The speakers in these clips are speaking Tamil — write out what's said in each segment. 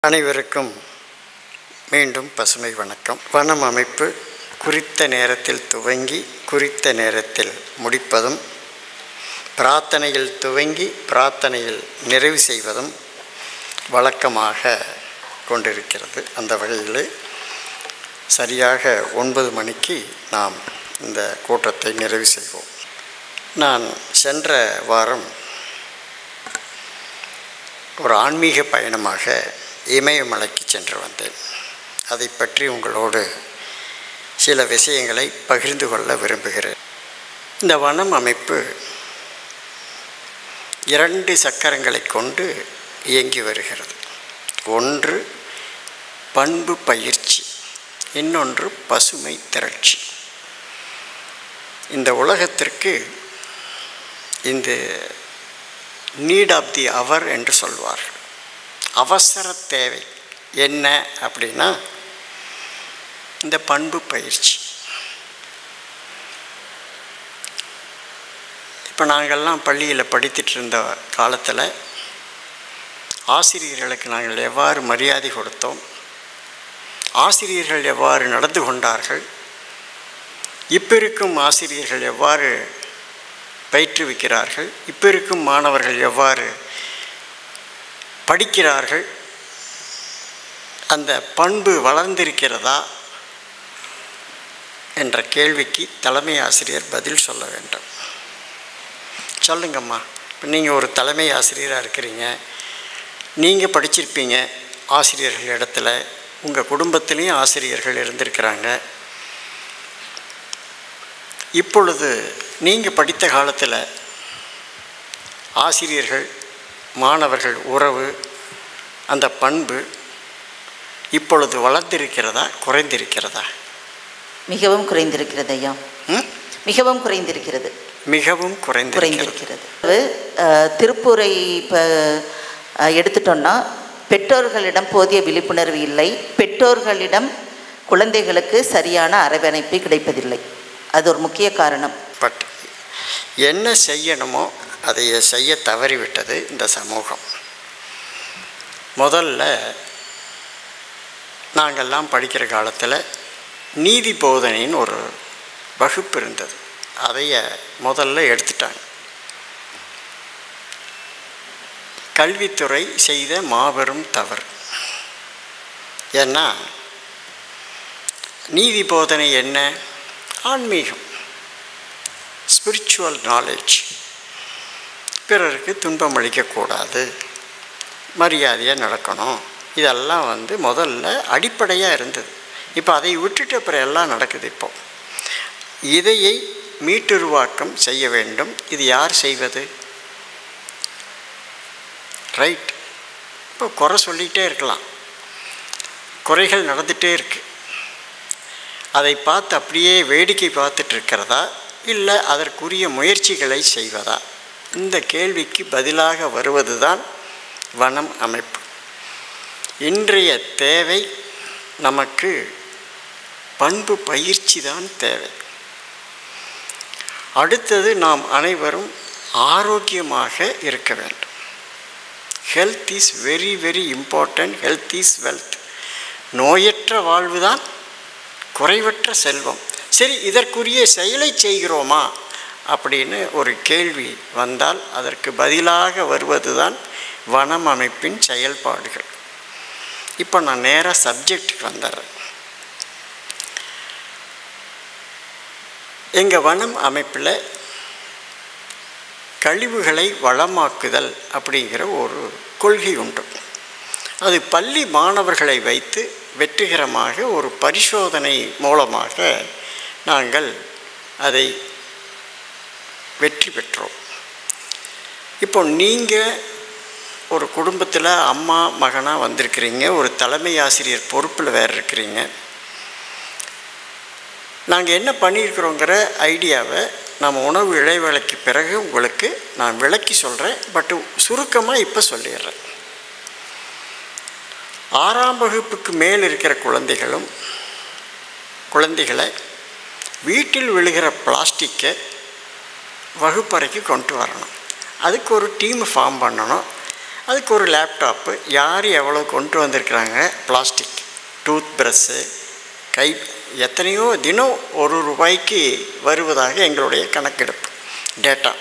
அனைவருக்கும் மீண்டும் பசுமை வணக்கம் வனம் அமைப்பு குறித்த நேரத்தில் துவங்கி குறித்த நேரத்தில் முடிப்பதும் பிரார்த்தனையில் துவங்கி பிரார்த்தனையில் நிறைவு செய்வதும் வழக்கமாக கொண்டிருக்கிறது அந்த வகையில் சரியாக ஒன்பது மணிக்கு நாம் இந்த கூட்டத்தை நிறைவு செய்வோம் நான் சென்ற வாரம் ஒரு ஆன்மீக பயணமாக இமயமலைக்கு சென்று வந்தேன் அதை பற்றி உங்களோடு சில விஷயங்களை பகிர்ந்து கொள்ள விரும்புகிறேன் இந்த வனம் அமைப்பு இரண்டு சக்கரங்களை கொண்டு இயங்கி வருகிறது ஒன்று பண்பு பயிற்சி இன்னொன்று பசுமை திரட்சி இந்த உலகத்திற்கு இந்த நீட் ஆஃப் தி அவர் என்று சொல்வார்கள் அவசர தேவை என்ன அப்படின்னா இந்த பண்பு பயிற்சி இப்போ நாங்கள்லாம் பள்ளியில் படித்துட்டு இருந்த காலத்தில் ஆசிரியர்களுக்கு நாங்கள் எவ்வாறு மரியாதை கொடுத்தோம் ஆசிரியர்கள் எவ்வாறு நடந்து கொண்டார்கள் இப்போ இருக்கும் ஆசிரியர்கள் எவ்வாறு பயிற்றுவிக்கிறார்கள் இப்போ இருக்கும் மாணவர்கள் எவ்வாறு படிக்கிறார்கள் அந்த பண்பு வளர்ந்திருக்கிறதா என்ற கேள்விக்கு தலைமை ஆசிரியர் பதில் சொல்ல வேண்டும் சொல்லுங்கம்மா இப்போ நீங்கள் ஒரு தலைமை ஆசிரியராக இருக்கிறீங்க நீங்கள் படிச்சிருப்பீங்க ஆசிரியர்கள் இடத்துல உங்கள் குடும்பத்துலேயும் ஆசிரியர்கள் இருந்திருக்கிறாங்க இப்பொழுது நீங்கள் படித்த காலத்தில் ஆசிரியர்கள் மாணவர்கள் உறவு அந்த பண்பு இப்பொழுது வளர்ந்திருக்கிறதா குறைந்திருக்கிறதா மிகவும் குறைந்திருக்கிறது ஐயா ம்? மிகவும் குறைந்திருக்கிறது மிகவும் குறைந்திருக்கிறது குறைந்திருக்கிறது அஹ், திருப்பூரை இப்போ எடுத்துட்டோம்னா பெற்றோர்களிடம் போதிய விழிப்புணர்வு இல்லை பெற்றோர்களிடம் குழந்தைகளுக்கு சரியான அரவணைப்பு கிடைப்பதில்லை அது ஒரு முக்கிய காரணம் பட் என்ன செய்யணுமோ அதை செய்ய தவறிவிட்டது இந்த சமூகம் முதல்ல நாங்கள்லாம் படிக்கிற காலத்தில் நீதி போதனைன்னு ஒரு வகுப்பு இருந்தது அதைய முதல்ல எடுத்துட்டாங்க கல்வித்துறை செய்த மாபெரும் தவறு ஏன்னா நீதி போதனை என்ன ஆன்மீகம் ஸ்பிரிச்சுவல் நாலேஜ் பிறருக்கு துன்பம் அளிக்கக்கூடாது மரியாதையாக நடக்கணும் இதெல்லாம் வந்து முதல்ல அடிப்படையாக இருந்தது இப்போ அதை விட்டுட்டு அப்புறம் எல்லாம் நடக்குது இப்போ இதையை மீட்டுருவாக்கம் செய்ய வேண்டும் இது யார் செய்வது ரைட் இப்போ குறை சொல்லிகிட்டே இருக்கலாம் குறைகள் நடந்துகிட்டே இருக்குது அதை பார்த்து அப்படியே வேடிக்கை பார்த்துட்டு இருக்கிறதா இல்லை அதற்குரிய முயற்சிகளை செய்வதா இந்த கேள்விக்கு பதிலாக வருவது தான் வனம் அமைப்பு இன்றைய தேவை நமக்கு பண்பு பயிற்சி தான் தேவை அடுத்தது நாம் அனைவரும் ஆரோக்கியமாக இருக்க வேண்டும் health is very very important health is wealth நோயற்ற வாழ்வு தான் குறைவற்ற செல்வம் சரி இதற்குரிய செயலை செய்கிறோமா அப்படின்னு ஒரு கேள்வி வந்தால் அதற்கு பதிலாக வருவது தான் வனம் அமைப்பின் செயல்பாடுகள் இப்போ நான் நேராக சப்ஜெக்டுக்கு வந்துடுறேன் எங்கள் வனம் அமைப்பில் கழிவுகளை வளமாக்குதல் அப்படிங்கிற ஒரு கொள்கை உண்டு அது பள்ளி மாணவர்களை வைத்து வெற்றிகரமாக ஒரு பரிசோதனை மூலமாக நாங்கள் அதை வெற்றி பெற்றோம் இப்போ நீங்கள் ஒரு குடும்பத்தில் அம்மா மகனாக வந்திருக்கிறீங்க ஒரு தலைமை ஆசிரியர் பொறுப்பில் வேறு இருக்கிறீங்க நாங்கள் என்ன பண்ணியிருக்கிறோங்கிற ஐடியாவை நம்ம உணவு இடைவேளைக்கு பிறகு உங்களுக்கு நான் விளக்கி சொல்கிறேன் பட்டு சுருக்கமாக இப்போ சொல்லிடுறேன் ஆறாம் வகுப்புக்கு மேல் இருக்கிற குழந்தைகளும் குழந்தைகளை வீட்டில் விழுகிற பிளாஸ்டிக்கை வகுப்பறைக்கு கொண்டு வரணும் அதுக்கு ஒரு டீம் ஃபார்ம் பண்ணணும் அதுக்கு ஒரு லேப்டாப்பு யார் எவ்வளோ கொண்டு வந்திருக்கிறாங்க பிளாஸ்டிக் டூத் ப்ரஷ்ஷு கை எத்தனையோ தினம் ஒரு ரூபாய்க்கு வருவதாக எங்களுடைய கணக்கெடுப்பு டேட்டா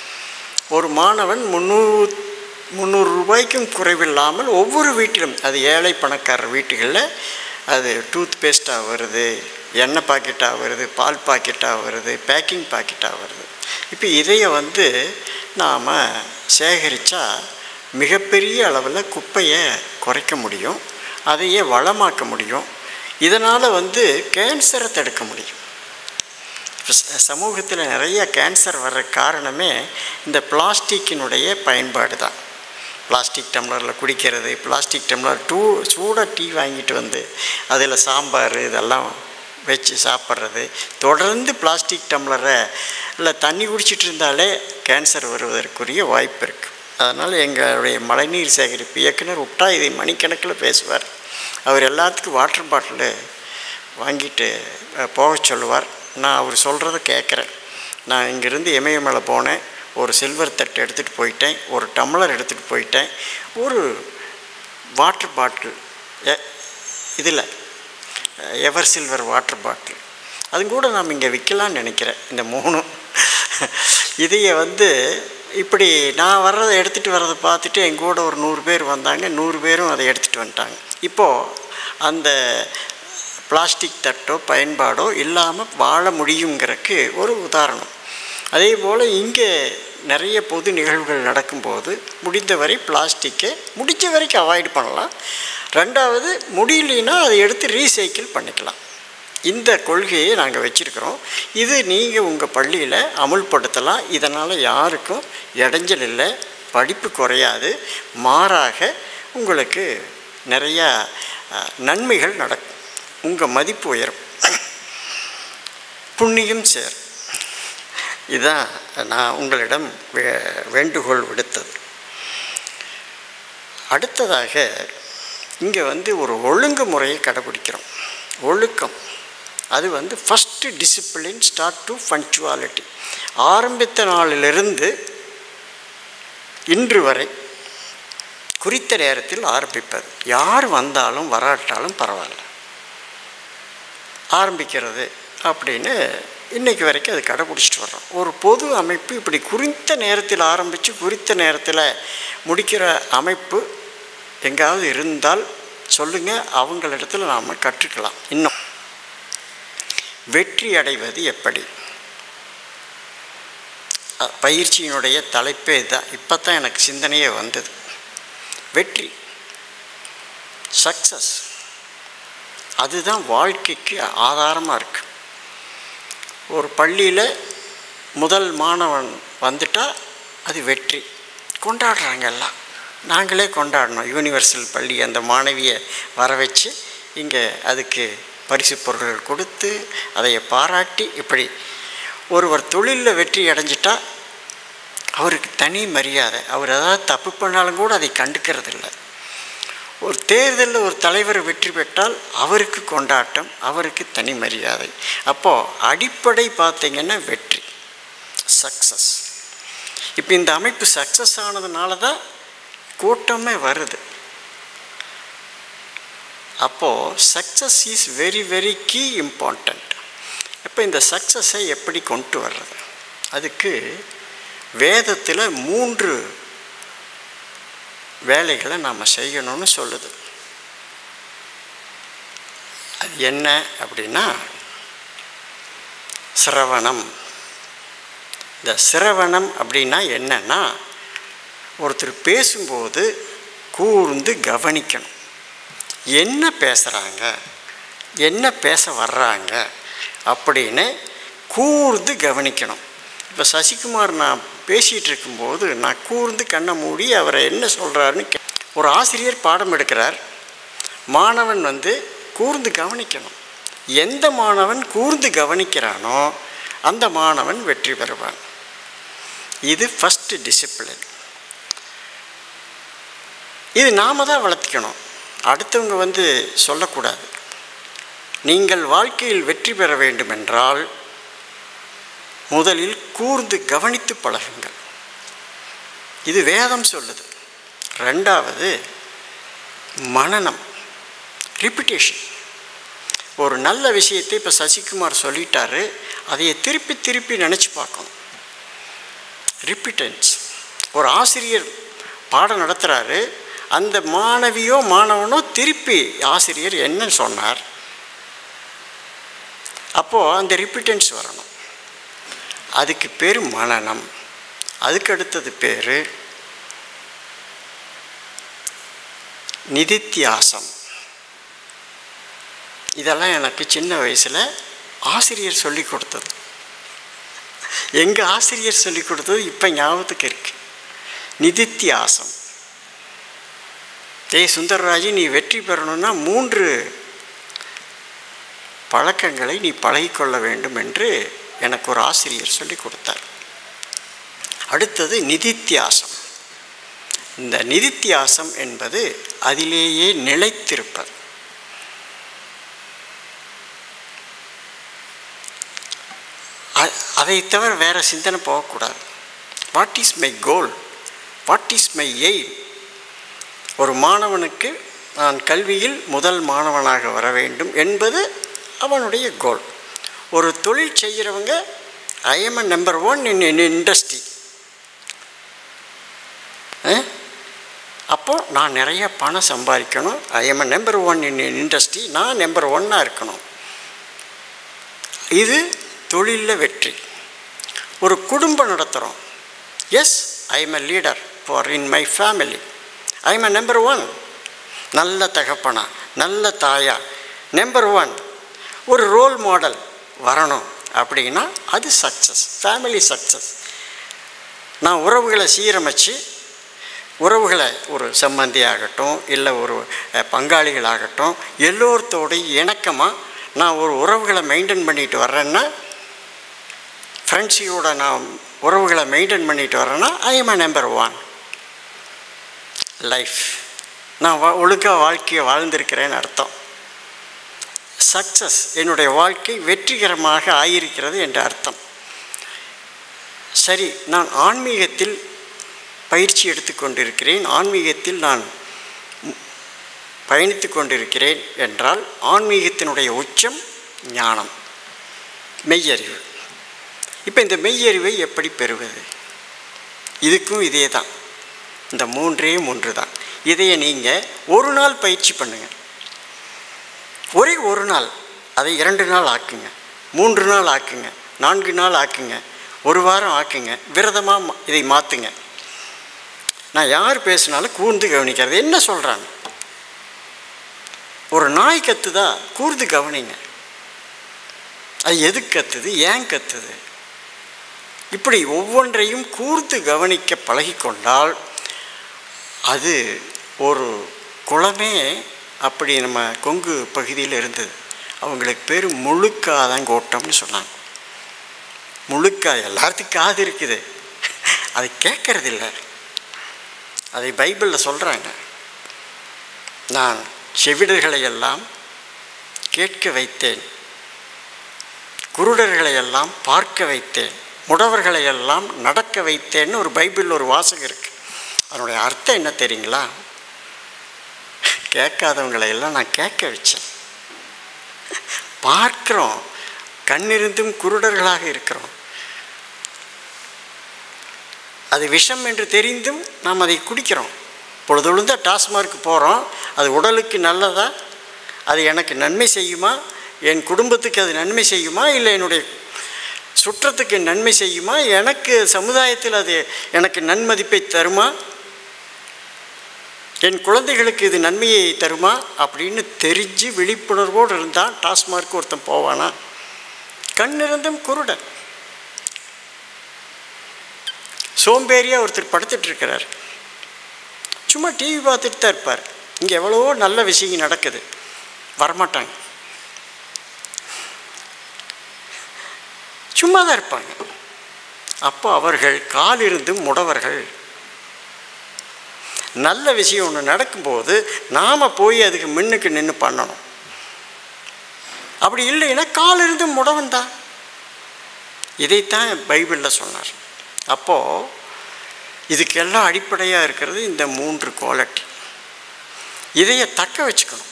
ஒரு மாணவன் முந்நூறு முந்நூறு ரூபாய்க்கும் குறைவில்லாமல் ஒவ்வொரு வீட்டிலும் அது ஏழை பணக்காரர் வீட்டுகளில் அது டூத் பேஸ்ட்டாக வருது எண்ணெய் பாக்கெட்டாக வருது பால் பாக்கெட்டாக வருது பேக்கிங் பாக்கெட்டாக வருது இப்போ இதைய வந்து நாம் சேகரித்தா மிகப்பெரிய அளவில் குப்பையை குறைக்க முடியும் அதையே வளமாக்க முடியும் இதனால் வந்து கேன்சரை தடுக்க முடியும் இப்போ ச- சமூகத்தில் நிறைய கேன்சர் வர்ற காரணமே இந்த பிளாஸ்டிக்கினுடைய பயன்பாடு தான் பிளாஸ்டிக் டம்ளரில் குடிக்கிறது பிளாஸ்டிக் டம்ளர் டூ சூடாக டீ வாங்கிட்டு வந்து அதில் சாம்பார் இதெல்லாம் வச்சு சாப்பிட்றது தொடர்ந்து பிளாஸ்டிக் டம்ளரை இல்லை தண்ணி குடிச்சிட்டு இருந்தாலே கேன்சர் வருவதற்குரிய வாய்ப்பு இருக்குது அதனால் எங்களுடைய மழைநீர் சேகரிப்பு இயக்குனர் விட்டா இதை மணிக்கணக்கில் பேசுவார் அவர் எல்லாத்துக்கும் வாட்டர் பாட்டிலு வாங்கிட்டு அஹ், போக சொல்லுவார் நான் அவர் சொல்கிறத கேட்குறேன் நான் இங்கேருந்து இமயமலை போனேன் ஒரு சில்வர் தட்டு எடுத்துகிட்டு போயிட்டேன் ஒரு டம்ளர் எடுத்துகிட்டு போயிட்டேன் ஒரு வாட்டர் பாட்டில் எ இதில் எவர் சில்வர் வாட்டர் பாட்டில் அது கூட நாம் இங்கே விற்கலான்னு நினைக்கிறேன் இந்த மூணும் இதைய வந்து இப்படி நான் வர்றதை எடுத்துகிட்டு வர்றதை பார்த்துட்டு என் கூட ஒரு நூறு பேர் வந்தாங்க நூறு பேரும் அதை எடுத்துகிட்டு வந்துட்டாங்க இப்போது அந்த பிளாஸ்டிக் தட்டோ பயன்பாடோ இல்லாமல் வாழ முடியுங்கிறதுக்கு ஒரு உதாரணம் அதே போல் இங்கே நிறைய பொது நிகழ்வுகள் நடக்கும்போது முடிந்தவரை பிளாஸ்டிக்கை முடிஞ்ச வரைக்கும் அவாய்ட் பண்ணலாம் ரெண்டாவது முடியலைன்னா அதை எடுத்து ரீசைக்கிள் பண்ணிக்கலாம் இந்த கொள்கையை நாங்கள் வச்சுருக்கிறோம் இது நீங்கள் உங்கள் பள்ளியில் அமுல்படுத்தலாம் இதனால் யாருக்கும் இடைஞ்சல் இல்லை படிப்பு குறையாது மாறாக உங்களுக்கு நிறையா அஹ், நன்மைகள் நடக்கும் உங்கள் மதிப்பு உயரும் புண்ணியம் சேர் இதுதான் நான் உங்களிடம் வே வேண்டுகோள் விடுத்தது அடுத்ததாக இங்கே வந்து ஒரு ஒழுங்குமுறையை கடைபிடிக்கிறோம் ஒழுக்கம் அது வந்து first discipline start to punctuality ஆரம்பித்த நாளிலிருந்து இன்று வரை குறித்த நேரத்தில் ஆரம்பிப்பது யார் வந்தாலும் வராட்டாலும் பரவாயில்ல ஆரம்பிக்கிறது அப்படின்னு இன்னைக்கு வரைக்கும் அது கடைபிடிச்சிட்டு வர்றோம் ஒரு பொது அமைப்பு இப்படி குறித்த நேரத்தில் ஆரம்பித்து குறித்த நேரத்தில் முடிக்கிற அமைப்பு எங்காவது இருந்தால் சொல்லுங்கள் அவங்களிடத்துல நாம் கற்றுக்கலாம் இன்னும் வெற்றி அடைவது எப்படி அ- பயிற்சியினுடைய தலைப்பே இதுதான் இப்போ தான் எனக்கு சிந்தனையே வந்தது வெற்றி சக்ஸஸ் அதுதான் வாழ்க்கைக்கு ஆதாரமாக இருக்கு ஒரு பள்ளியில் முதல் மாணவன் வந்துட்டா அது வெற்றி கொண்டாடுறாங்க எல்லாம் நாங்களே கொண்டாடணும் யூனிவர்சல் பள்ளி அந்த மாணவியை வர வச்சு இங்கே அதுக்கு பரிசு பொருட்கள் கொடுத்து அதை பாராட்டி இப்படி ஒருவர் தொழிலில் வெற்றி அடைஞ்சிட்டா அவருக்கு தனி மரியாதை அவர் ஏதாவது தப்பு பண்ணாலும் கூட அதை கண்டுக்கிறது இல்லை ஒரு தேர்தலில் ஒரு தலைவர் வெற்றி பெற்றால் அவருக்கு கொண்டாட்டம் அவருக்கு தனி மரியாதை அப்போது அடிப்படை பார்த்தீங்கன்னா வெற்றி சக்ஸஸ் இப்போ இந்த அமைப்பு சக்ஸஸ் ஆனதுனால தான் கூட்டமே வருது அப்போது success is very very key important இப்போ இந்த சக்ஸஸை எப்படி கொண்டு வர்றது அதுக்கு வேதத்தில் மூன்று வேலைகளை நாம் செய்யணும்னு சொல்லுது அது என்ன அப்படின்னா சிரவணம் இந்த சிரவணம் அப்படின்னா என்னன்னா ஒருத்தர் பேசும்போது கூர்ந்து கவனிக்கணும் என்ன பேசுகிறாங்க என்ன பேச வர்றாங்க அப்படின்னு கூர்ந்து கவனிக்கணும் இப்போ சசிகுமார் நான் பேசிகிட்டு இருக்கும்போது நான் கூர்ந்து கண்ணை மூடி அவரை என்ன சொல்கிறாருன்னு கே ஒரு ஆசிரியர் பாடம் எடுக்கிறார் மாணவன் வந்து கூர்ந்து கவனிக்கணும் எந்த மாணவன் கூர்ந்து கவனிக்கிறானோ அந்த மாணவன் வெற்றி பெறுவான் இது ஃபஸ்ட்டு டிசிப்ளின் இது நாம தான் வளர்த்திக்கணும் அடுத்தவங்க வந்து சொல்லக்கூடாது நீங்கள் வாழ்க்கையில் வெற்றி பெற வேண்டுமென்றால் முதலில் கூர்ந்து கவனித்து பழகுங்கள் இது வேதம் சொல்லுது ரெண்டாவது மனநம் ரிப்பிட்டேஷன் ஒரு நல்ல விஷயத்தை இப்போ சசிகுமார் சொல்லிட்டாரு அதையை திருப்பி திருப்பி நினச்சி பார்க்கணும் ரிப்பிட்டன்ஸ் ஒரு ஆசிரியர் பாடம் நடத்துகிறாரு அந்த மாணவியோ மாணவனோ திருப்பி ஆசிரியர் என்ன சொன்னார் அப்போது அந்த ரிப்பிட்டன்ஸ் வரணும் அதுக்கு பேர் மனநம் அதுக்கு அடுத்தது பேர் நிதித்தியாசம் இதெல்லாம் எனக்கு சின்ன வயசில் ஆசிரியர் சொல்லி கொடுத்தது எங்கள் ஆசிரியர் சொல்லி கொடுத்தது இப்போ ஞாபகத்துக்கு இருக்கு நிதித்தியாசம் தே சுந்தரராஜி நீ வெற்றி பெறணும்னா மூன்று பழக்கங்களை நீ பழகிக்கொள்ள வேண்டும் என்று எனக்கு ஒரு ஆசிரியர் சொல்லி கொடுத்தார் அடுத்தது நிதித்தியாசம் இந்த நிதித்தியாசம் என்பது அதிலேயே நிலைத்திருப்பது அதை தவிர வேறு சிந்தனை போகக்கூடாது what is my goal what is my aim ஒரு மாணவனுக்கு நான் கல்வியில் முதல் மாணவனாக வர வேண்டும் என்பது அவனுடைய கோல் ஒரு தொழில் செய்கிறவங்க I am a number one in in industry அப்போது நான் நிறைய பணம் சம்பாதிக்கணும் I am a number one in industry நான் நம்பர் ஒன்னாக இருக்கணும் இது தொழிலில் வெற்றி ஒரு குடும்பம் நடத்துகிறோம் yes I am a leader for in my family I am a number one நல்ல தகப்பனா நல்ல தாயா நம்பர் ஒன் ஒரு ரோல் மாடல் வரணும் அப்படின்னா அது சக்ஸஸ் ஃபேமிலி சக்ஸஸ் நான் உறவுகளை சீரமைச்சு உறவுகளை ஒரு சம்பந்தி ஆகட்டும் இல்லை ஒரு பங்காளிகளாகட்டும் எல்லோருத்தோடையும் இணக்கமாக நான் ஒரு உறவுகளை மெயின்டைன் பண்ணிட்டு வர்றேன்னா ஃப்ரெண்ட்ஸியோட நான் உறவுகளை மெயின்டைன் பண்ணிட்டு வரேன்னா I am a number one life நான் வா ஒழுக்க வாழ்க்கையை வாழ்ந்திருக்கிறேன்னு அர்த்தம் சக்ஸஸ் என்னுடைய வாழ்க்கை வெற்றிகரமாக ஆகியிருக்கிறது என்ற அர்த்தம் சரி நான் ஆன்மீகத்தில் பயிற்சி எடுத்துக்கொண்டிருக்கிறேன் ஆன்மீகத்தில் நான் பயணித்து கொண்டிருக்கிறேன் என்றால் ஆன்மீகத்தினுடைய உச்சம் ஞானம் மெய்யறிவு இப்போ இந்த மெய்யறிவை எப்படி பெறுவது இதுக்கும் இதே தான் இந்த மூன்றே மூன்று தான் இதையை நீங்கள் ஒரு நாள் பயிற்சி பண்ணுங்கள் ஒரே ஒரு நாள் அதை இரண்டு நாள் ஆக்குங்க மூன்று நாள் ஆக்குங்க நான்கு நாள் ஆக்குங்க ஒரு வாரம் ஆக்குங்க விரதமாக இதை மாற்றுங்க நான் யார் பேசினாலும் கூர்ந்து கவனிக்கிறது என்ன சொல்கிறாங்க ஒரு நாய் கத்துதா கூர்ந்து கவனிங்க அது எதுக்கு கத்துது ஏன் கத்துது இப்படி ஒவ்வொன்றையும் கூர்ந்து கவனிக்க பழகிக்கொண்டால் அது ஒரு குளமே அப்படி நம்ம கொங்கு பகுதியில் இருந்தது அவங்களுக்கு பேர் முழுக்காதங்கோட்டம்னு சொன்னாங்க முழுக்கா எல்லாத்துக்கும் காது இருக்குது அதை கேட்கறதில்ல அதை பைபிளில் சொல்கிறாங்க நான் செவிடர்களை எல்லாம் கேட்க வைத்தேன் குருடர்களை எல்லாம் பார்க்க வைத்தேன் முடவர்களை எல்லாம் நடக்க வைத்தேன்னு ஒரு பைபிளில் ஒரு வாசகம் இருக்குது அதனுடைய அர்த்தம் என்ன தெரியுங்களா கேட்காதவங்களை எல்லாம் நான் கேட்க வச்சேன் பார்க்குறோம் கண்ணிருந்தும் குருடர்களாக இருக்கிறோம் அது விஷம் என்று தெரிந்தும் நாம் அதை குடிக்கிறோம் பொழுதொழுந்த டாஸ்மார்க் போகிறோம் அது உடலுக்கு நல்லதா அது எனக்கு நன்மை செய்யுமா என் குடும்பத்துக்கு அது நன்மை செய்யுமா இல்லை என்னுடைய சுற்றத்துக்கு நன்மை செய்யுமா எனக்கு சமுதாயத்தில் அது எனக்கு நன்மதிப்பை தருமா என் குழந்தைகளுக்கு இது நன்மையை தருமா அப்படின்னு தெரிஞ்சு விழிப்புணர்வோடு இருந்தால் டாஸ்மார்க் ஒருத்தன் போவானா கண்ணிருந்தும் குருடன் சோம்பேறியாக ஒருத்தர் படுத்துட்டு இருக்கிறார் சும்மா டிவி பார்த்துட்டு தான் இருப்பார் இங்கே எவ்வளவோ நல்ல விஷயங்கள் நடக்குது வரமாட்டாங்க சும்மா தான் இருப்பாங்க அப்போ அவர்கள் காலிருந்தும் முடவர்கள் நல்ல விஷயம் ஒன்று நடக்கும்போது நாம் போய் அதுக்கு முன்னுக்கு நின்று பண்ணணும் அப்படி இல்லைன்னா கால் இருந்து முடவன் தான் இதைத்தான் பைபிளில் சொன்னார் அப்போது இதுக்கெல்லாம் அடிப்படையாக இருக்கிறது இந்த மூன்று குவாலிட்டி இதைய தக்க வச்சுக்கணும்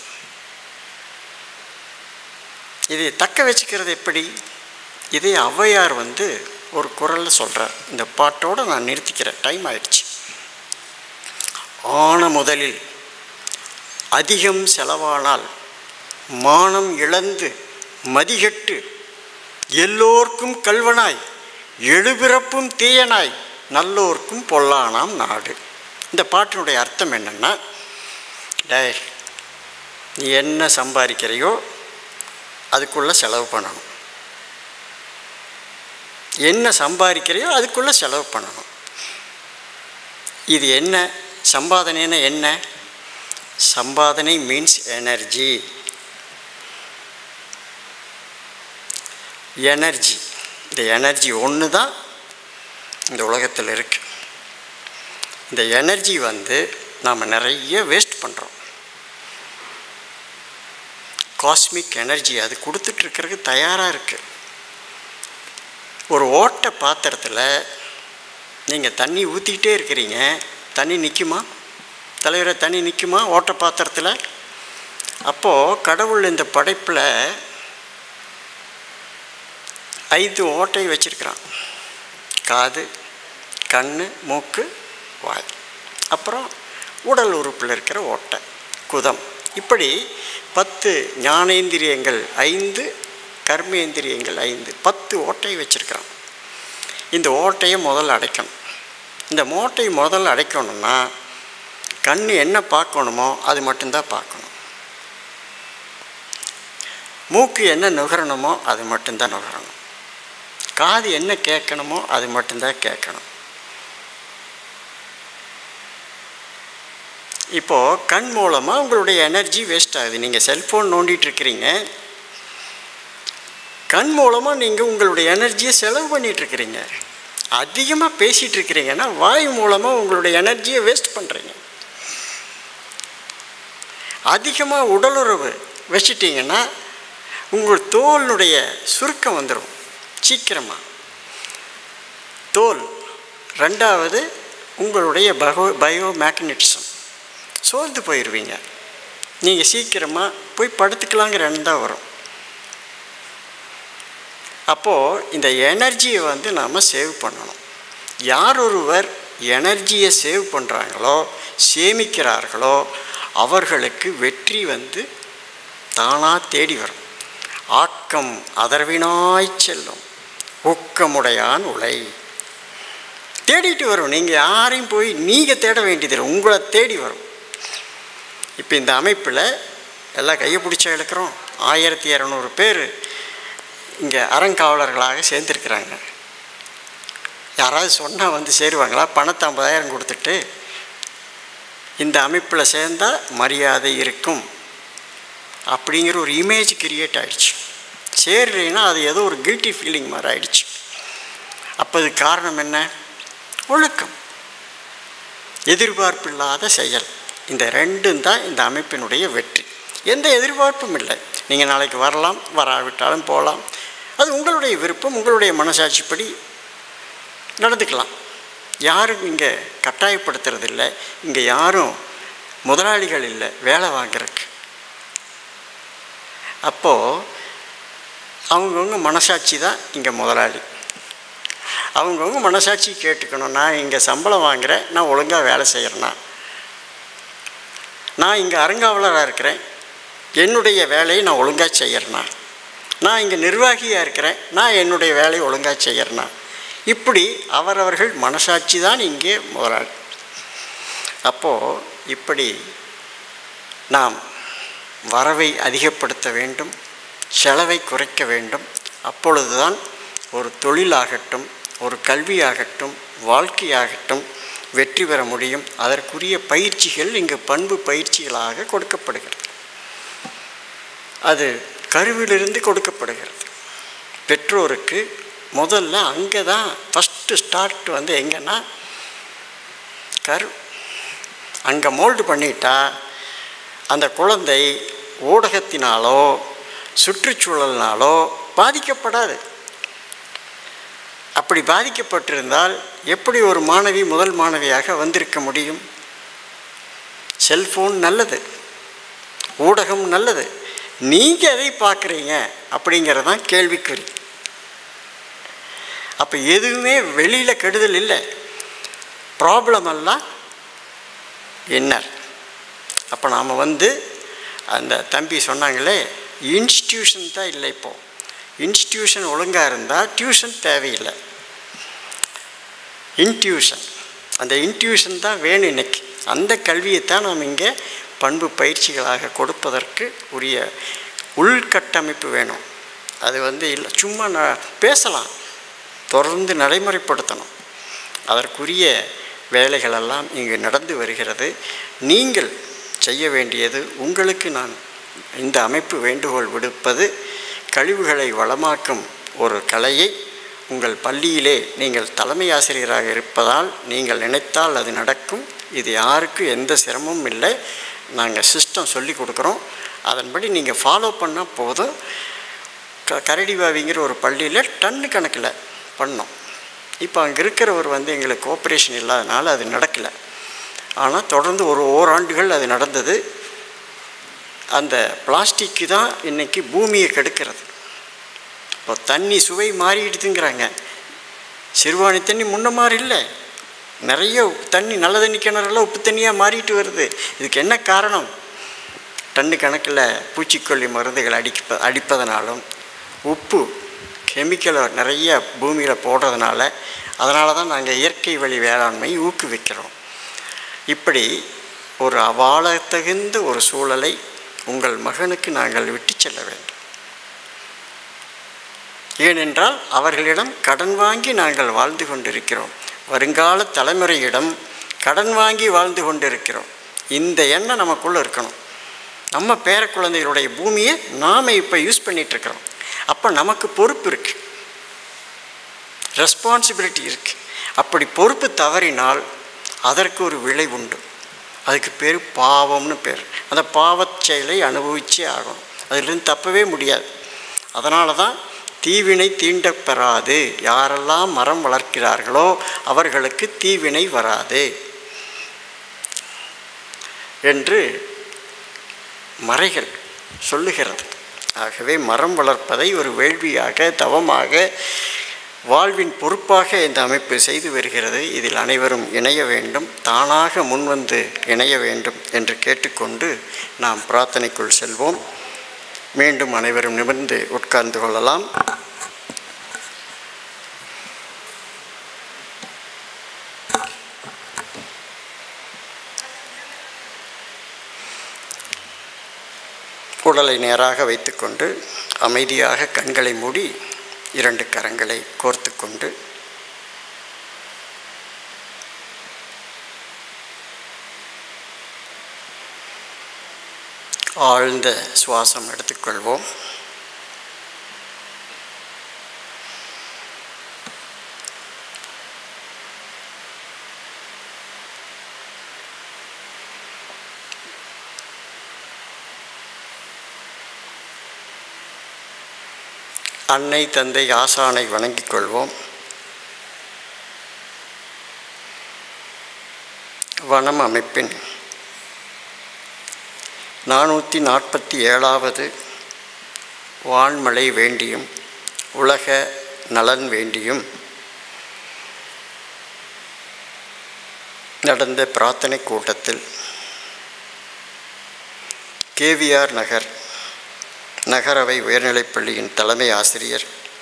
இதை தக்க வச்சுக்கிறது எப்படி இதை ஔவையார் வந்து ஒரு குரலில் சொல்கிறார் இந்த பாட்டோடு நான் நிறுத்திக்கிறேன் டைம் ஆயிடுச்சு ஆன முதலில் அதிகம் செலவானால் மானம் இழந்து மதிகெட்டு எல்லோர்க்கும் கல்வனாய் எழுபிறப்பும் தீயனாய் நல்லோர்க்கும் பொல்லானாம் நாடு இந்த பாட்டினுடைய அர்த்தம் என்னென்னா டேய் நீ என்ன சம்பாதிக்கிறையோ அதுக்குள்ளே செலவு பண்ணணும் என்ன சம்பாதிக்கிறையோ அதுக்குள்ளே செலவு பண்ணணும் இது என்ன சம்பாதனைன்னா என்ன சம்பாதனை மீன்ஸ் எனர்ஜி எனர்ஜி இந்த எனர்ஜி ஒன்று தான் இந்த உலகத்தில் இருக்கு இந்த எனர்ஜி வந்து நாம் நிறைய வேஸ்ட் பண்ணுறோம் காஸ்மிக் எனர்ஜி அது கொடுத்துட்ருக்கிறதுக்கு தயாராக இருக்குது ஒரு ஓட்டை பாத்திரத்தில் நீங்கள் தண்ணி ஊற்றிக்கிட்டே இருக்கிறீங்க தண்ணி நிற்குமா தலைவரை தண்ணி நிற்குமா ஓட்ட பாத்திரத்தில் அப்போது கடவுள் இந்த படைப்பில் ஐந்து ஓட்டை வச்சிருக்கிறான் காது கண் மூக்கு வாய் அப்புறம் உடல் உறுப்பில் இருக்கிற ஓட்டை குதம் இப்படி பத்து ஞானேந்திரியங்கள் ஐந்து கர்மேந்திரியங்கள் ஐந்து பத்து ஓட்டை வச்சுருக்கிறான் இந்த ஓட்டையை முதல்ல அடைக்கணும் இந்த மூட்டையை முதல்ல அடைக்கணும்னா கண் என்ன பார்க்கணுமோ அது மட்டும்தான் பார்க்கணும் மூக்கு என்ன நுகரணுமோ அது மட்டும்தான் நுகரணும் காது என்ன கேட்கணுமோ அது மட்டும்தான் கேட்கணும் இப்போது கண் மூலமாக உங்களுடைய எனர்ஜி வேஸ்ட் ஆகுது நீங்கள் செல்ஃபோன் நோண்டிட்டு இருக்கிறீங்க கண் மூலமாக நீங்கள் உங்களுடைய எனர்ஜியை செலவு பண்ணிகிட்ருக்கிறீங்க அதிகமாக பேசிகிட்டு இருக்கிறீங்கன்னா வாய் மூலமாக உங்களுடைய எனர்ஜியை வேஸ்ட் பண்ணுறீங்க அதிகமாக உடலுறவு வச்சிட்டிங்கன்னா உங்கள் தோலினுடைய சுருக்கம் வந்துடும் சீக்கிரமாக தோல் ரெண்டாவது உங்களுடைய பகோ பயோ மேக்னட்டிசம் சோர்ந்து போயிடுவீங்க நீங்கள் சீக்கிரமாக போய் படுத்துக்கலாங்கிற எண்ணம் தான் வரும் அப்போது இந்த எனர்ஜியை வந்து நாம் சேவ் பண்ணணும் யார் ஒருவர் எனர்ஜியை சேவ் பண்ணுறாங்களோ சேமிக்கிறார்களோ அவர்களுக்கு வெற்றி வந்து தானாக தேடி வரும் ஆக்கம் அதர்வினாய் செல்லும் ஊக்கமுடையான் உலை தேடிட்டு வரும் நீங்கள் யாரையும் போய் நீங்கள் தேட வேண்டியதில்லை உங்களை தேடி வரும் இப்போ இந்த அமைப்பில் எல்லாம் கையை பிடிச்சா இழுக்கிறோம் ஆயிரத்தி இரநூறு பேர் இங்கே அறங்காவலர்களாக சேர்ந்துருக்குறாங்க யாராவது சொன்னால் வந்து சேருவாங்களா பணத்தை ஐம்பதாயிரம் கொடுத்துட்டு இந்த அமைப்பில் சேர்ந்தால் மரியாதை இருக்கும் அப்படிங்கிற ஒரு இமேஜ் கிரியேட் ஆகிடுச்சு சேரலைன்னா அது ஏதோ ஒரு கில்ட்டி ஃபீலிங் மாதிரி ஆயிடுச்சு அப்போ அது காரணம் என்ன ஒழுக்கம் எதிர்பார்ப்பில்லாத செயல் இந்த ரெண்டும் தான் இந்த அமைப்பினுடைய வெற்றி எந்த எதிர்பார்ப்பும் இல்லை நீங்கள் நாளைக்கு வரலாம் வராவிட்டாலும் போகலாம் அது உங்களுடைய விருப்பம் உங்களுடைய மனசாட்சிப்படி நடந்துக்கலாம் யாரும் இங்கே கட்டாயப்படுத்துறது இல்லை இங்கே யாரும் முதலாளிகள் இல்லை வேலை வாங்குறதுக்கு அப்போது அவங்கவுங்க மனசாட்சி தான் இங்கே முதலாளி அவங்கவுங்க மனசாட்சி கேட்டுக்கணும் நான் இங்கே சம்பளம் வாங்குகிறேன் நான் ஒழுங்காக வேலை செய்கிறேன்னா நான் இங்கே அறங்காவலராக இருக்கிறேன் என்னுடைய வேலையை நான் ஒழுங்காக செய்கிறேன்னா நான் இங்கே நிர்வாகியாக இருக்கிறேன் நான் என்னுடைய வேலையை ஒழுங்காக செய்கிறேன்னா இப்படி அவரவர்கள் மனசாட்சி தான் இங்கே முதலாளி அப்போது இப்படி நாம் வரவை அதிகப்படுத்த வேண்டும் செலவை குறைக்க வேண்டும் அப்பொழுதுதான் ஒரு தொழிலாகட்டும் ஒரு கல்வியாகட்டும் வாழ்க்கையாகட்டும் வெற்றி பெற முடியும் அதற்குரிய பயிற்சிகள் இங்கு பண்பு பயிற்சிகளாக கொடுக்கப்படுகிறது அது கருவிலிருந்து கொடுக்கப்படுகிறது பெற்றோருக்கு முதல்ல அங்கே தான் ஃபஸ்ட்டு ஸ்டார்ட் வந்து எங்கன்னா கரு அங்கே மோல்டு பண்ணிட்டா அந்த குழந்தை ஊடகத்தினாலோ சுற்றுச்சூழல்னாலோ பாதிக்கப்படாது அப்படி பாதிக்கப்பட்டிருந்தால் எப்படி ஒரு மாணவி முதல் மாணவியாக வந்திருக்க முடியும் செல்ஃபோன் நல்லது ஊடகம் நல்லது நீங்கள் எதை பார்க்குறீங்க அப்படிங்கிறது தான் கேள்விக்குறி அப்போ எதுவுமே வெளியில் கெடுதல் இல்லை ப்ராப்ளம் எல்லாம் என்னர் அப்போ நாம் வந்து அந்த தம்பி சொன்னாங்களே இன்ஸ்டியூஷன் தான் இல்லை இப்போது இன்ஸ்டியூஷன் ஒழுங்காக இருந்தால் டியூஷன் தேவையில்லை இன்ட்யூஷன் அந்த இன்ட்யூஷன் தான் வேணும் இன்னைக்கு அந்த கல்வியைத்தான் நாம் இங்கே பண்பு பயிற்சிகளாக கொடுப்பதற்கு உரிய உள்கட்டமைப்பு வேணும் அது வந்து இல்லை சும்மா நான் பேசலாம் தொடர்ந்து நடைமுறைப்படுத்தணும் அதற்குரிய வேலைகளெல்லாம் இங்கு நடந்து வருகிறது நீங்கள் செய்ய வேண்டியது உங்களுக்கு நான் இந்த அமைப்பு வேண்டுகோள் விடுப்பது கழிவுகளை வளமாக்கும் ஒரு கலையை உங்கள் பள்ளியிலே நீங்கள் தலைமை ஆசிரியராக இருப்பதால் நீங்கள் நினைத்தால் அது நடக்கும் இது யாருக்கும் எந்த சிரமமும் இல்லை நாங்கள் சிஸ்டம் சொல்லி கொடுக்குறோம் அதன்படி நீங்கள் ஃபாலோ பண்ணால் போதும் க கரடிபாவிங்கிற ஒரு பள்ளியில் டன்னு கணக்கில் பண்ணோம் இப்போ அங்கே இருக்கிறவர் வந்து எங்களுக்கு கோஆப்ரேஷன் இல்லாதனால அது நடக்கலை ஆனால் தொடர்ந்து ஒரு ஓராண்டுகள் அது நடந்தது அந்த பிளாஸ்டிக்கு தான் இன்றைக்கி பூமியை கெடுக்கிறது இப்போ தண்ணி சுவை மாறிடுதுங்கிறாங்க சிறுவாணி தண்ணி முன்ன மாதிரி இல்லை நிறைய தண்ணி நல்ல தண்ணி கிணறுலாம் உப்பு தண்ணியாக மாறிட்டு வருது இதுக்கு என்ன காரணம் டன்னு கணக்கில் பூச்சிக்கொல்லி மருந்துகள் அடிப்ப அடிப்பதனாலும் உப்பு கெமிக்கலை நிறைய பூமியில் போடுறதுனால அதனால தான் நாங்கள் இயற்கை வழி வேளாண்மை ஊக்குவிக்கிறோம் இப்படி ஒரு அவாளத்தகுந்த ஒரு சூழலை உங்கள் மகனுக்கு நாங்கள் விட்டு செல்ல வேண்டும் ஏனென்றால் அவர்களிடம் கடன் வாங்கி நாங்கள் வாழ்ந்து கொண்டிருக்கிறோம் வருங்கால தலைமுறையிடம் கடன் வாங்கி வாழ்ந்து கொண்டிருக்கிறோம் இந்த எண்ணம் நமக்குள்ளே இருக்கணும் நம்ம பேர குழந்தைகளுடைய பூமியை நாம் இப்போ யூஸ் பண்ணிகிட்ருக்கிறோம் அப்போ நமக்கு பொறுப்பு இருக்குது ரெஸ்பான்சிபிலிட்டி இருக்குது அப்படி பொறுப்பு தவறினால் அதற்கு ஒரு விளை உண்டு அதுக்கு பேர் பாவம்னு பேர் அந்த பாவச் செயலை அனுபவிச்சே ஆகணும் அதிலிருந்து தப்பவே முடியாது அதனால தான் தீவினை தீண்டப்பெறாது யாரெல்லாம் மரம் வளர்க்கிறார்களோ அவர்களுக்கு தீவினை வராது என்று மறைகள் சொல்லுகிறது ஆகவே மரம் வளர்ப்பதை ஒரு வேள்வியாக தவமாக வாழ்வின் பொறுப்பாக இந்த அமைப்பு செய்து வருகிறது இதில் அனைவரும் இணைய வேண்டும் தானாக முன்வந்து இணைய வேண்டும் என்று கேட்டுக்கொண்டு நாம் பிரார்த்தனைக்குள் செல்வோம் மீண்டும் அனைவரும் நிமிர்ந்து உட்கார்ந்து கொள்ளலாம் உடலை நேராக வைத்துக்கொண்டு அமைதியாக கண்களை மூடி இரண்டு கரங்களை கோர்த்து கொண்டு ஆழ்ந்த சுவாசம் எடுத்துக்கொள்வோம் அன்னை தந்தை ஆசானை வணங்கிக் கொள்வோம் வனம் அமைப்பின் நானூற்றி நாற்பத்தி ஏழாவது வான்மழை வேண்டியும் உலக நலன் வேண்டியும் நடந்த பிரார்த்தனை கூட்டத்தில் கேவிஆர் நகர் நகரவை உயர்நிலைப்பள்ளியின் தலைமை ஆசிரியர்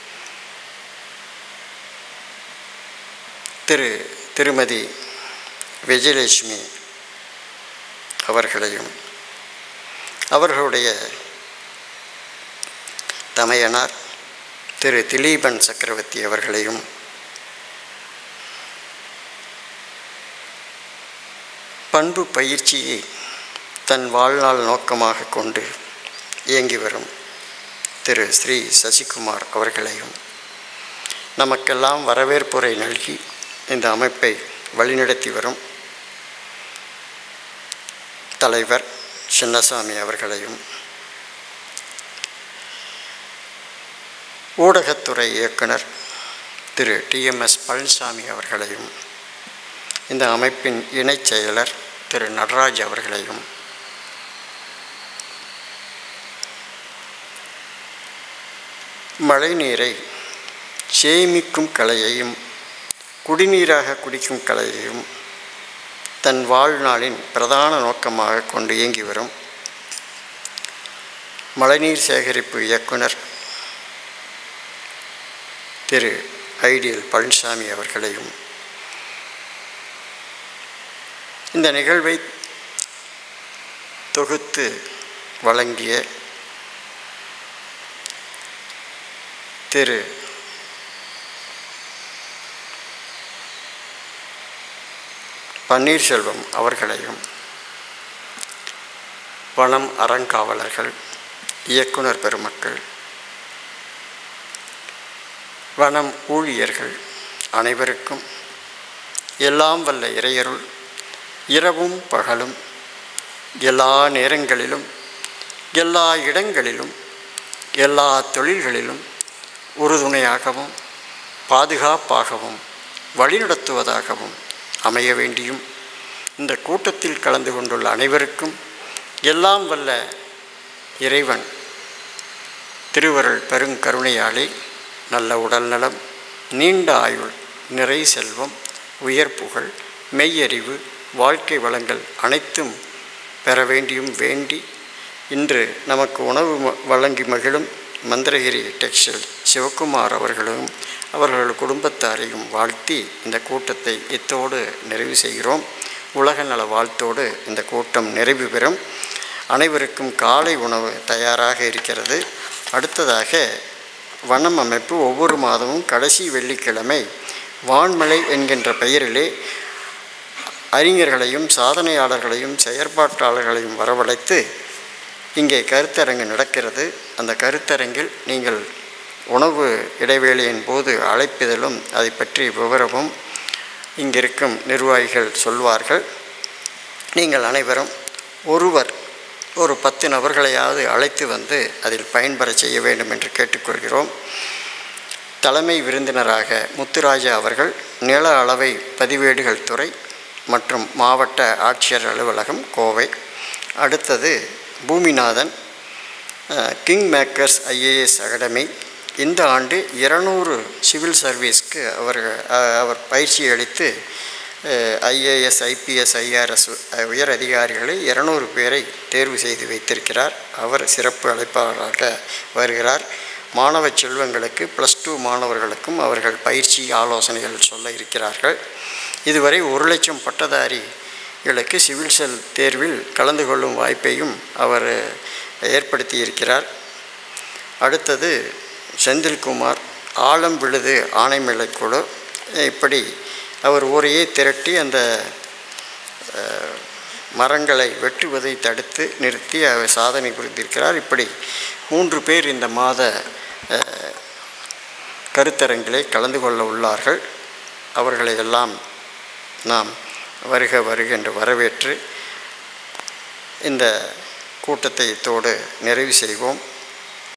திரு திருமதி விஜயலட்சுமி அவர்களையும் அவர்களுடைய தமையனார் திரு திலீபன் சக்கரவர்த்தி அவர்களையும் பண்பு பயிற்சியை தன் வாழ்நாள் நோக்கமாக கொண்டு இயங்கி வரும் திரு ஸ்ரீ சசிகுமார் அவர்களையும் நமக்கெல்லாம் வரவேற்புரை நல்கி இந்த அமைப்பை வழிநடத்தி வரும் தலைவர் சின்னசாமி அவர்களையும் ஊடகத்துறை இயக்குனர் திரு டிஎம்எஸ் பழனிசாமி அவர்களையும் இந்த அமைப்பின் இணைச் செயலர் திரு நடராஜ் அவர்களையும் மழைநீரை சேமிக்கும் கலையையும் குடிநீராக குடிக்கும் கலையையும் தன் வாழ்நாளின் பிரதான நோக்கமாக கொண்டு இயங்கி வரும் மழைநீர் சேகரிப்பு இயக்குனர் திரு ஐடியல் பழனிசாமி அவர்களையும் இந்த நிகழ்வை தொகுத்து வழங்கிய திரு பன்னீர்செல்வம் அவர்களையும் வனம் அறங்காவலர்கள் இயக்குனர் பெருமக்கள் வனம் ஊழியர்கள் அனைவருக்கும் எல்லாம் வல்ல இறையருள் இரவும் பகலும் எல்லா நேரங்களிலும் எல்லா இடங்களிலும் எல்லா தொழில்களிலும் உறுதுணையாகவும் பாதுகாப்பாகவும் வழிநடத்துவதாகவும் அமைய வேண்டியும் இந்த கூட்டத்தில் கலந்து கொண்டுள்ள அனைவருக்கும் எல்லாம் வல்ல இறைவன் திருவருள் பெருங்கருணையாலே நல்ல உடல்நலம் நீண்ட ஆயுள் நிறை செல்வம் உயர் புகழ் மெய்யறிவு வாழ்க்கை வளங்கள் அனைத்தும் பெற வேண்டியும் வேண்டி இன்று நமக்கு உணவு ம- வழங்கி மகிழும் மந்திரகிரி டெக்ஸ்டைல் சிவக்குமார் அவர்களும் அவர்கள் குடும்பத்தாரையும் வாழ்த்தி இந்த கூட்டத்தை இத்தோடு நிறைவு செய்கிறோம் உலக நல வாழ்த்தோடு இந்த கூட்டம் நிறைவு பெறும் அனைவருக்கும் காலை உணவு தயாராக இருக்கிறது அடுத்ததாக வனம் அமைப்பு ஒவ்வொரு மாதமும் கடைசி வெள்ளிக்கிழமை வான்மலை என்கின்ற பெயரிலே அறிஞர்களையும் சாதனையாளர்களையும் செயற்பாட்டாளர்களையும் வரவழைத்து இங்கே கருத்தரங்கு நடக்கிறது அந்த கருத்தரங்கில் நீங்கள் உணவு இடைவேளையின் போது அழைப்பிதழும் அதை பற்றி விவரமும் இங்கிருக்கும் நிர்வாகிகள் சொல்வார்கள் நீங்கள் அனைவரும் ஒருவர் ஒரு பத்து நபர்களையாவது அழைத்து வந்து அதில் பயன்பெற செய்ய வேண்டும் என்று கேட்டுக்கொள்கிறோம் தலைமை விருந்தினராக முத்துராஜா அவர்கள் நில அளவை பதிவேடுகள் துறை மற்றும் மாவட்ட ஆட்சியர் அலுவலகம் கோவை அடுத்தது பூமிநாதன் அஹ், கிங் மேக்கர்ஸ் ஐஏஎஸ் அகாடமி இந்த ஆண்டு இருநூறு சிவில் சர்வீஸ்க்கு அவர் அஹ், அவர் பயிற்சி அளித்து ஐஏஎஸ் ஐபிஎஸ் ஐஆர்எஸ் உயர் அதிகாரிகளை இருநூறு பேரை தேர்வு செய்து வைத்திருக்கிறார் அவர் சிறப்பு அழைப்பாளராக வருகிறார் மாணவ செல்வங்களுக்கு ப்ளஸ் டூ மாணவர்களுக்கும் அவர்கள் பயிற்சி ஆலோசனைகள் சொல்ல இருக்கிறார்கள் இதுவரை ஒரு லட்சம் பட்டதாரிகளுக்கு சிவில் செல் தேர்வில் கலந்து கொள்ளும் வாய்ப்பையும் அவர் ஏற்படுத்தி இருக்கிறார் அடுத்தது செந்தில்குமார் ஆலம் விழுது ஆனைமலைக்குழு இப்படி அவர் ஊரையே திரட்டி அந்த அஹ், மரங்களை வெட்டுவதை தடுத்து நிறுத்தி அவர் சாதனை புரிந்திருக்கிறார் இப்படி மூன்று பேர் இந்த மாத அஹ், கருத்தரங்கிலே கலந்து கொள்ள உள்ளார்கள் அவர்களை எல்லாம் நாம் வருக வருக என்று வரவேற்று இந்த கூட்டத்தை இத்தோடு நிறைவு செய்வோம்